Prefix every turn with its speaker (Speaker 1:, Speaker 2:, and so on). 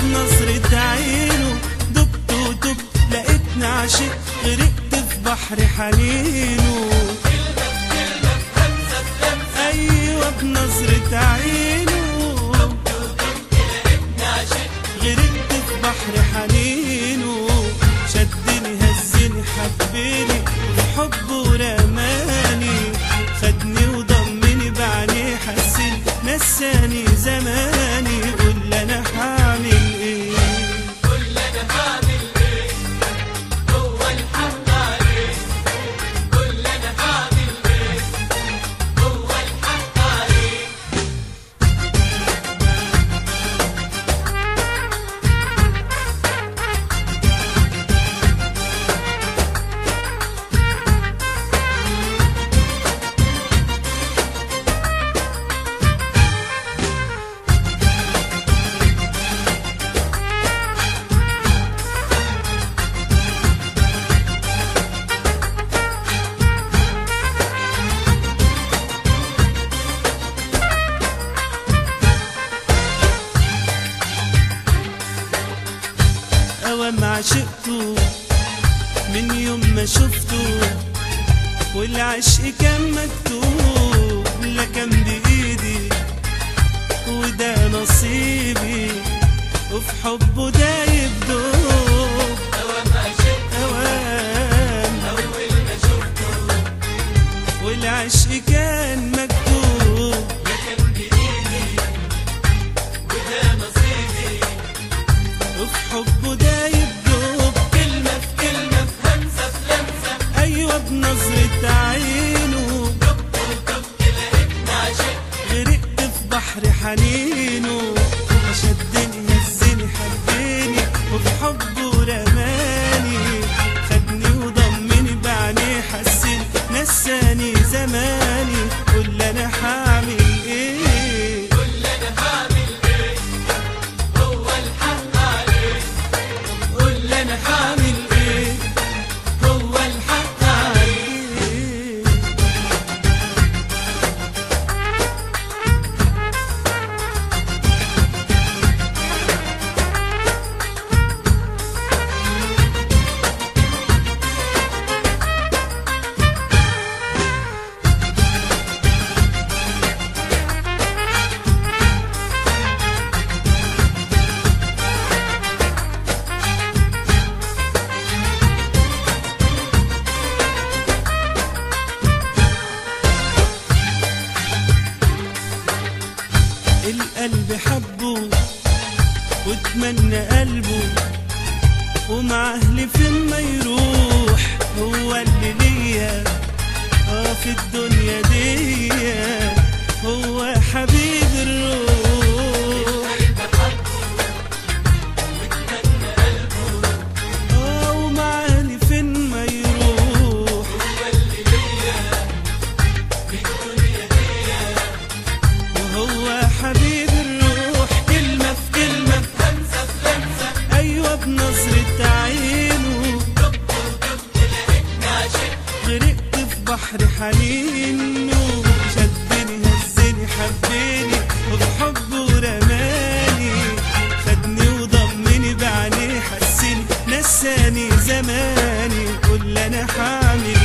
Speaker 1: بنظرة عينه دبت ودبت لقيتني عاشق غرقت في بحر حنينه ايوه بنظرة عينه غرقت في بحر حنينه شدني هزني حبني وحبه رماني خدني وضمني بعينيه حسني نساني زماني قول انا هعمل ايه أوام عشقته من يوم ما شفته والعشق كان مكتوب لا كان بإيدي وده نصيبي وفي حبه دايب دوب أوام والعشق كان مكتوب وفي حبه دايب دوب كلمة في كلمة في همسة في لمسة أيوة بنظرة عينه غرقت في بحر حنينه شدني هزني حبني وفي حبه رماني خدني وضمني بعينيه حسني نساني زماني قول انا هعمل ايه قول انا هعمل ايه هو الحق عليه القلب حبه واتمنى قلبه ومع اهلي فين ما يروح هو اللي ليا اه في الدنيا دي هو حبيب الروح اه ومع اهلي فين ما يروح وهو حبيب الروح كلمة في كلمة في همسة في لمسة أيوة بنظرة عينه غرقت في بحر حنينه شدني هزني حبني وبحبه رماني خدني وضمني بعينيه حسني نساني زماني قول انا هعمل